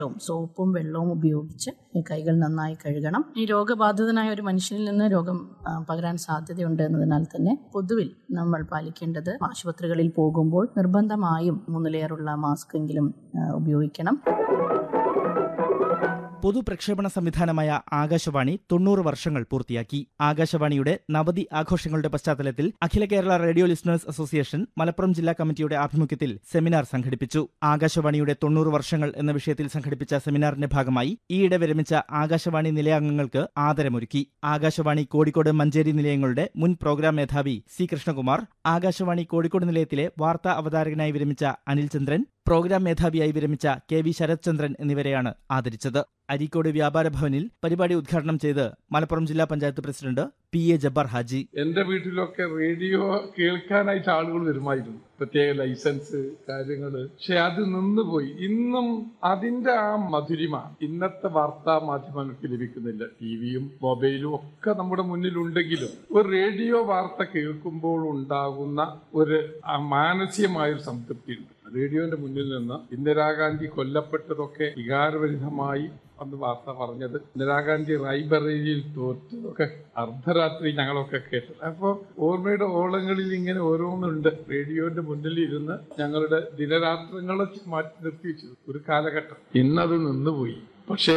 സോപ്പും വെള്ളവും ഉപയോഗിച്ച് കൈകൾ നന്നായി കഴുകണം ഈ രോഗബാധിതനായ ഒരു മനുഷ്യനിൽ നിന്ന് രോഗം ആ, പകരാൻ സാധ്യതയുണ്ട് എന്നതിനാൽ തന്നെ പൊതുവിൽ നമ്മൾ പാലിക്കേണ്ടത് ആശുപത്രികളിൽ പോകുമ്പോൾ നിർബന്ധമായും മൂന്ന് ലെയറുള്ള മാസ്ക് എങ്കിലും ആ, ഉപയോഗിക്കണം പൊതുപ്രക്ഷേപണ സംവിധാനമായ ആകാശവാണി തൊണ്ണൂറ് വർഷങ്ങൾ പൂർത്തിയാക്കി ആകാശവാണിയുടെ നവതി ആഘോഷങ്ങളുടെ പശ്ചാത്തലത്തിൽ അഖില Kerala radio listeners association Malappuram ജില്ലാ കമ്മിറ്റിയുടെ ആഭിമുഖ്യത്തിൽ സെമിനാർ സംഘടിപ്പിച്ചു ആകാശവാണിയുടെ തൊണ്ണൂറ് വർഷങ്ങൾ എന്ന വിഷയത്തിൽ സംഘടിപ്പിച്ച സെമിനാറിന്റെ ഭാഗമായി ഈയിടെ വിരമിച്ച ആകാശവാണി നിലയാംഗങ്ങൾക്ക് ആദരമൊരുക്കി ആകാശവാണി കോഴിക്കോട് മഞ്ചേരി നിലയങ്ങളുടെ മുൻ പ്രോഗ്രാം മേധാവി സി കൃഷ്ണകുമാർ ആകാശവാണി കോഴിക്കോട് നിലയത്തിലെ വാർത്താ അവതാരകനായി വിരമിച്ച അനിൽചന്ദ്രൻ പ്രോഗ്രാം മേധാവിയായി വിരമിച്ച കെ വി ശരത്ചന്ദ്രൻ എന്നിവരെയാണ് ആദരിച്ചത് അരീക്കോട് വ്യാപാര ഭവനിൽ പരിപാടി ഉദ്ഘാടനം ചെയ്ത് മലപ്പുറം ജില്ലാ panchayat president P A Jabbar Haji എന്റെ വീട്ടിലൊക്കെ റേഡിയോ കേൾക്കാനായിട്ട് ആളുകൾ വരുമായിരുന്നു പ്രത്യേക ലൈസൻസ് കാര്യങ്ങള് പക്ഷെ അത് നിന്നുപോയി ഇന്നും അതിന്റെ ആ മധുരിമ ഇന്നത്തെ വാർത്താ മാധ്യമങ്ങൾക്ക് ലഭിക്കുന്നില്ല ടിവിയും മൊബൈലും ഒക്കെ നമ്മുടെ മുന്നിലുണ്ടെങ്കിലും ഒരു റേഡിയോ വാർത്ത കേൾക്കുമ്പോൾ ഉണ്ടാകുന്ന ഒരു ആ മാനസികമായ ഒരു സംതൃപ്തി ഉണ്ട് റേഡിയോന്റെ മുന്നിൽ നിന്ന് ഇന്ദിരാഗാന്ധി കൊല്ലപ്പെട്ടതൊക്കെ വികാരഭരിതമായി അന്ന് വാർത്ത പറഞ്ഞത് ഇന്ദിരാഗാന്ധി റായ്ബറേലിയിൽ തോറ്റതൊക്കെ അർദ്ധരാത്രി ഞങ്ങളൊക്കെ കേട്ടത് അപ്പൊ ഓർമ്മയുടെ ഓളങ്ങളിൽ ഇങ്ങനെ ഓരോന്നുണ്ട് റേഡിയോന്റെ മുന്നിൽ ഇരുന്ന് ഞങ്ങളുടെ ദിനരാത്രങ്ങളെ മാറ്റി നിർത്തി വെച്ചത് ഒരു കാലഘട്ടം ഇന്നത് നിന്നുപോയി പക്ഷേ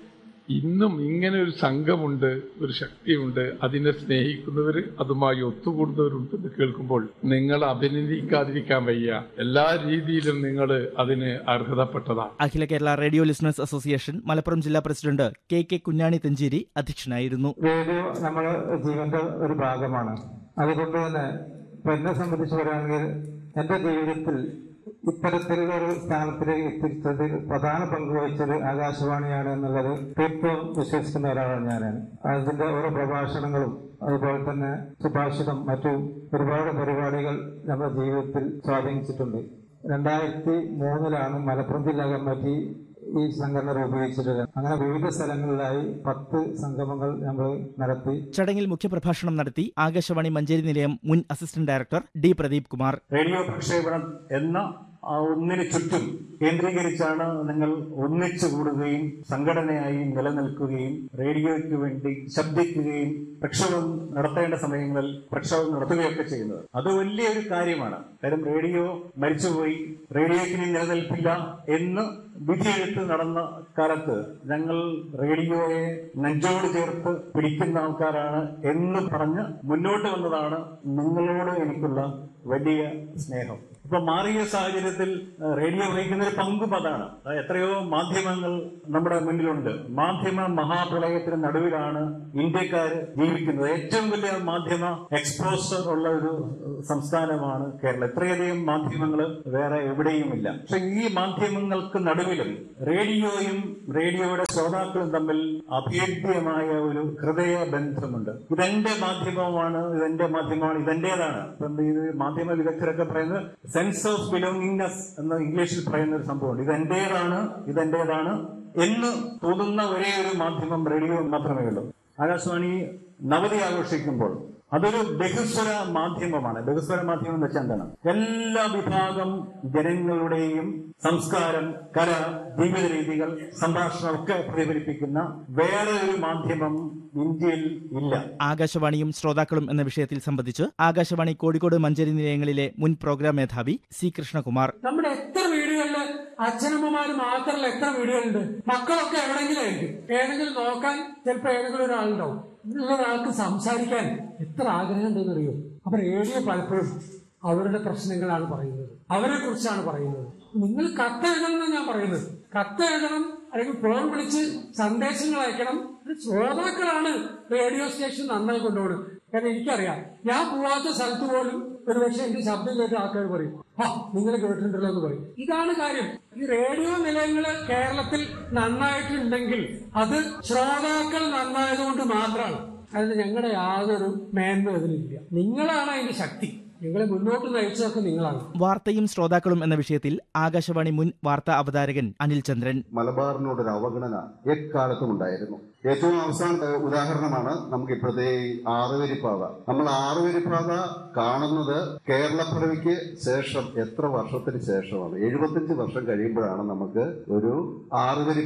ഇന്നും ഇങ്ങനെ ഒരു സംഘമുണ്ട് ഒരു ശക്തിയുണ്ട് അതിനെ സ്നേഹിക്കുന്നവര് അതുമായി ഒത്തുകൂടുന്നവരുണ്ടെന്ന് കേൾക്കുമ്പോൾ നിങ്ങൾ അഭിനന്ദിക്കാതിരിക്കാൻ വയ്യ എല്ലാ രീതിയിലും നിങ്ങൾ അതിന് അർഹതപ്പെട്ടതാണ് അഖില Kerala radio listeners association Malappuram ജില്ലാ president K K Kunjani Thencheri അധ്യക്ഷനായിരുന്നു റേഡിയോ നമ്മുടെ ജീവന്റെ ഒരു ഭാഗമാണ് അതുകൊണ്ട് തന്നെ ഇപ്പൊ എന്നെ സംബന്ധിച്ച് പറയുകയാണെങ്കിൽ എന്റെ ജീവിതത്തിൽ ഇത്തരത്തിലുള്ള ഒരു സ്ഥാനത്തിലേക്ക് എത്തിച്ചതിൽ പ്രധാന പങ്ക് വഹിച്ചത് ആകാശവാണിയാണ് എന്നുള്ളത് തീർത്തും വിശ്വസിക്കുന്ന ഒരാളാണ് ഞാൻ അതിന്റെ ഓരോ പ്രഭാഷണങ്ങളും അതുപോലെ തന്നെ സുഭാഷിതം മറ്റു ഒരുപാട് പരിപാടികൾ നമ്മുടെ ജീവിതത്തിൽ സ്വാധീനിച്ചിട്ടുണ്ട് രണ്ടായിരത്തി മൂന്നിലാണ് മലപ്പുറം ജില്ലാ കമ്മിറ്റി ഈ സംഘടന രൂപീകരിച്ചിട്ടുള്ളത് അങ്ങനെ വിവിധ സ്ഥലങ്ങളിലായി പത്ത് സംഗമങ്ങൾ നമ്മൾ നടത്തി ചടങ്ങിൽ മുഖ്യപ്രഭാഷണം നടത്തി ആകാശവാണി മഞ്ചേരി നിലയം മുൻ assistant director D Pradeep Kumar radio പ്രക്ഷേപണം എന്ന ആ ഒന്നിന് ചുറ്റും കേന്ദ്രീകരിച്ചാണ് നിങ്ങൾ ഒന്നിച്ചു കൂടുകയും സംഘടനയായി നിലനിൽക്കുകയും റേഡിയോയ്ക്ക് വേണ്ടി ശബ്ദിക്കുകയും പ്രക്ഷോഭം നടത്തേണ്ട സമയങ്ങളിൽ പ്രക്ഷോഭം നടത്തുകയൊക്കെ ചെയ്യുന്നത് അത് വലിയൊരു കാര്യമാണ് കാര്യം റേഡിയോ മരിച്ചുപോയി റേഡിയോയ്ക്ക് ഇനി നിലനിൽപ്പില്ല എന്ന് വിധിയെഴുത്ത് നടന്ന കാലത്ത് ഞങ്ങൾ റേഡിയോയെ നെഞ്ചോട് ചേർത്ത് പിടിക്കുന്ന ആൾക്കാരാണ് എന്ന് പറഞ്ഞ് മുന്നോട്ട് വന്നതാണ് നിങ്ങളോട് എനിക്കുള്ള വലിയ സ്നേഹം ഇപ്പൊ മാറിയ സാഹചര്യത്തിൽ ഏഹ്, റേഡിയോ വഹിക്കുന്ന ഒരു പങ്കും അതാണ് അതായത് എത്രയോ മാധ്യമങ്ങൾ നമ്മുടെ മുന്നിലുണ്ട് മാധ്യമ മഹാപ്രളയത്തിന് നടുവിലാണ് ഇന്ത്യക്കാർ ജീവിക്കുന്നത് ഏറ്റവും വലിയ മാധ്യമ എക്സ്പോസർ ഉള്ള ഒരു ഏഹ്, സംസ്ഥാനമാണ് കേരളം ഇത്രയധികം മാധ്യമങ്ങൾ വേറെ എവിടെയുമില്ല പക്ഷെ ഈ മാധ്യമങ്ങൾക്ക് നടുവിലും റേഡിയോയും റേഡിയോയുടെ ശ്രോതാക്കളും തമ്മിൽ അഭേദ്യമായ ഒരു ഹൃദയ ബന്ധമുണ്ട് ഇതെന്റെ മാധ്യമമാണ് ഇതെന്റെ മാധ്യമമാണ് ഇതെന്റേതാണ് ഇപ്പം ഇത് മാധ്യമ വിദഗ്ധരൊക്കെ പറയുന്നത് സെൻസ് ഓഫ് ബിലോങ്ങിങ്നെസ് എന്ന് ഇംഗ്ലീഷിൽ പറയുന്ന ഒരു സംഭവമുണ്ട് ഇതെന്റേതാണ് ഇതെന്റേതാണ് എന്ന് തോന്നുന്ന ഒരേ ഒരു മാധ്യമം റേഡിയോ മാത്രമേ ഉള്ളൂ ആകാശവാണി നവതി ആഘോഷിക്കുമ്പോൾ അതൊരു ബഹുസ്വര മാധ്യമമാണ് ബഹുസ്വര മാധ്യമം എന്ന് വെച്ചാൽ എന്താണ് എല്ലാ വിഭാഗം ജനങ്ങളുടെയും സംസ്കാരം കല ജീവിത രീതികൾ സംഭാഷണം ഒക്കെ പ്രതിഫലിപ്പിക്കുന്ന വേറെ ഒരു മാധ്യമം ഇന്ത്യയിൽ ഇല്ല ആകാശവാണിയും ശ്രോതാക്കളും എന്ന വിഷയത്തിൽ സംബന്ധിച്ച് ആകാശവാണി കോഴിക്കോട് മഞ്ചേരി നിലയങ്ങളിലെ മുൻ പ്രോഗ്രാം മേധാവി സി കൃഷ്ണകുമാർ നമ്മുടെ എത്ര വീടുകളില് അച്ഛനമ്മമാര് മാത്രമല്ല എത്ര വീടുകളുണ്ട് മക്കളൊക്കെ എവിടെങ്കിലും ആയിരിക്കും ഏതെങ്കിലും നോക്കാൻ ചിലപ്പോ ഏതെങ്കിലും ഒരാളുണ്ടാവും ഉള്ള ഒരാൾക്ക് സംസാരിക്കാൻ എത്ര ആഗ്രഹം ഉണ്ടെന്ന് അറിയോ അപ്പൊ റേഡിയോ പലപ്പോഴും അവരുടെ പ്രശ്നങ്ങളാണ് പറയുന്നത് അവരെ കുറിച്ചാണ് പറയുന്നത് നിങ്ങൾ കത്തെഴുതണം എന്ന് ഞാൻ പറയുന്നത് കത്തെഴുതണം അല്ലെങ്കിൽ ഫോൺ വിളിച്ച് സന്ദേശങ്ങൾ അയക്കണം ഇത് ശ്രോതാക്കളാണ് റേഡിയോ സ്റ്റേഷൻ നന്നായി കൊണ്ടുപോകുന്നത് കാരണം എനിക്കറിയാം ഞാൻ പോവാത്ത സ്ഥലത്ത് പോലും ഒരുപക്ഷെ എന്റെ ശബ്ദം കേട്ട ആൾക്കാർ പറയും ആ നിങ്ങൾ കേട്ടിട്ടുണ്ടല്ലോ എന്ന് പറയും ഇതാണ് കാര്യം ഈ റേഡിയോ നിലയങ്ങള് കേരളത്തിൽ നന്നായിട്ടുണ്ടെങ്കിൽ അത് ശ്രോതാക്കൾ നന്നായതുകൊണ്ട് മാത്രമാണ് അതിന് ഞങ്ങളുടെ യാതൊരു മേന്മ അതിലില്ല നിങ്ങളാണ് അതിന്റെ ശക്തി നിങ്ങളെ മുന്നോട്ട് നയിച്ചതൊക്കെ നിങ്ങളാണ് വാർത്തയും ശ്രോതാക്കളും എന്ന വിഷയത്തിൽ ആകാശവാണി മുൻ വാർത്താ അവതാരകൻ അനിൽ ചന്ദ്രൻ മലബാറിനോടൊരു അവഗണന എക്കാലത്തും ഉണ്ടായിരുന്നു ഏറ്റവും അവസാന ഉദാഹരണമാണ് നമുക്ക് ഇപ്പോഴത്തെ ഈ ആറുവരിപ്പാത നമ്മൾ ആറുവരിപ്പാത കാണുന്നത് കേരളപ്പിറവിക്ക് ശേഷം എത്ര വർഷത്തിന് ശേഷമാണ് എഴുപത്തിയഞ്ച് വർഷം കഴിയുമ്പോഴാണ് നമുക്ക് ഒരു ആറുവരി